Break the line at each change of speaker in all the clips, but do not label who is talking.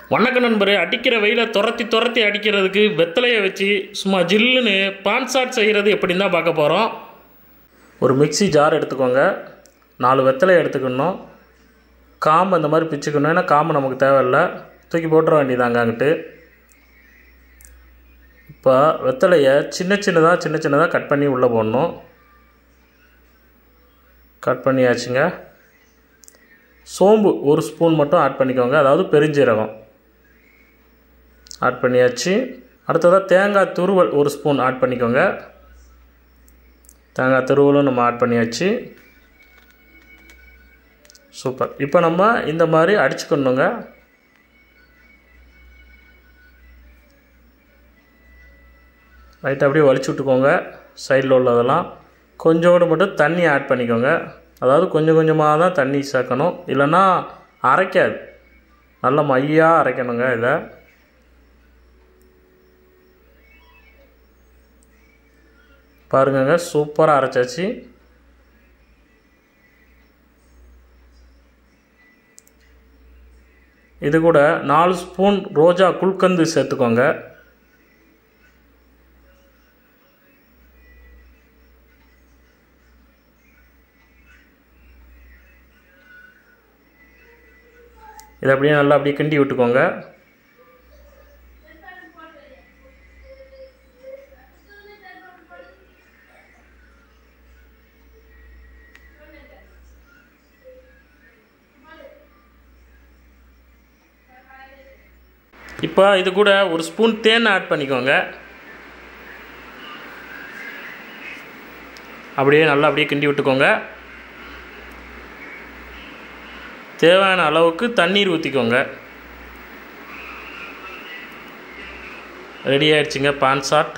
வணக்க நண்பரே அடிக்கிற வெயில துரத்தி துரத்தி அடிக்கிறதுக்கு வெத்தலையை வச்சு சும்மா ஜில்லுன்னு பான் சாட் செய்கிறது எப்படின்னு தான் பார்க்க போகிறோம் ஒரு மிக்ஸி ஜார் எடுத்துக்கோங்க நாலு வெத்தலை எடுத்துக்கணும் காம்பு அந்த மாதிரி பிச்சுக்கணும் ஏன்னா காம்பு நமக்கு தேவையில்லை தூக்கி போட்டுற வேண்டியதாங்க அங்கிட்டு இப்போ வெத்தலையை சின்ன சின்னதாக சின்ன சின்னதாக கட் பண்ணி உள்ளே போடணும் கட் பண்ணியாச்சுங்க சோம்பு ஒரு ஸ்பூன் மட்டும் ஆட் பண்ணிக்கோங்க அதாவது பெருஞ்சீரகம் ஆட் பண்ணியாச்சு அடுத்ததாக தேங்காய் துருவல் ஒரு ஸ்பூன் ஆட் பண்ணிக்கோங்க தேங்காய் துருவலும் நம்ம ஆட் பண்ணியாச்சு சூப்பர் இப்போ நம்ம இந்த மாதிரி அடிச்சுக்கணுங்க லைட்டாக அப்படியே வலிச்சு விட்டுக்கோங்க சைடில் உள்ளதெல்லாம் கொஞ்சோடு மட்டும் தண்ணி ஆட் பண்ணிக்கோங்க அதாவது கொஞ்சம் கொஞ்சமாக தான் தண்ணி சேர்க்கணும் இல்லைன்னா அரைக்காது நல்ல மையாக அரைக்கணுங்க இதை பாருங்கங்க சூப்பராக அரைச்சாச்சு இது கூட நாலு ஸ்பூன் ரோஜா குல்கந்து சேர்த்துக்கோங்க இதை அப்படியே நல்லா அப்படியே கிண்டி விட்டுக்கோங்க இப்போ இது கூட ஒரு ஸ்பூன் தேன் ஆட் பண்ணிக்கோங்க அப்படியே நல்லா அப்படியே கிண்டி விட்டுக்கோங்க தேவையான அளவுக்கு தண்ணீர் ஊற்றிக்கோங்க ரெடி ஆயிடுச்சுங்க பான் சாட்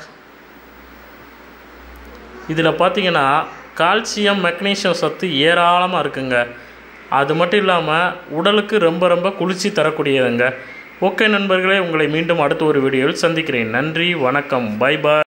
இதில் பார்த்தீங்கன்னா கால்சியம் மெக்னீஷியம் சத்து ஏராளமாக இருக்குங்க அது மட்டும் இல்லாமல் உடலுக்கு ரொம்ப ரொம்ப குளிர்ச்சி தரக்கூடியதுங்க ஓகே நண்பர்களே உங்களை மீண்டும் அடுத்த ஒரு வீடியோவில் சந்திக்கிறேன் நன்றி வணக்கம் பை பாய்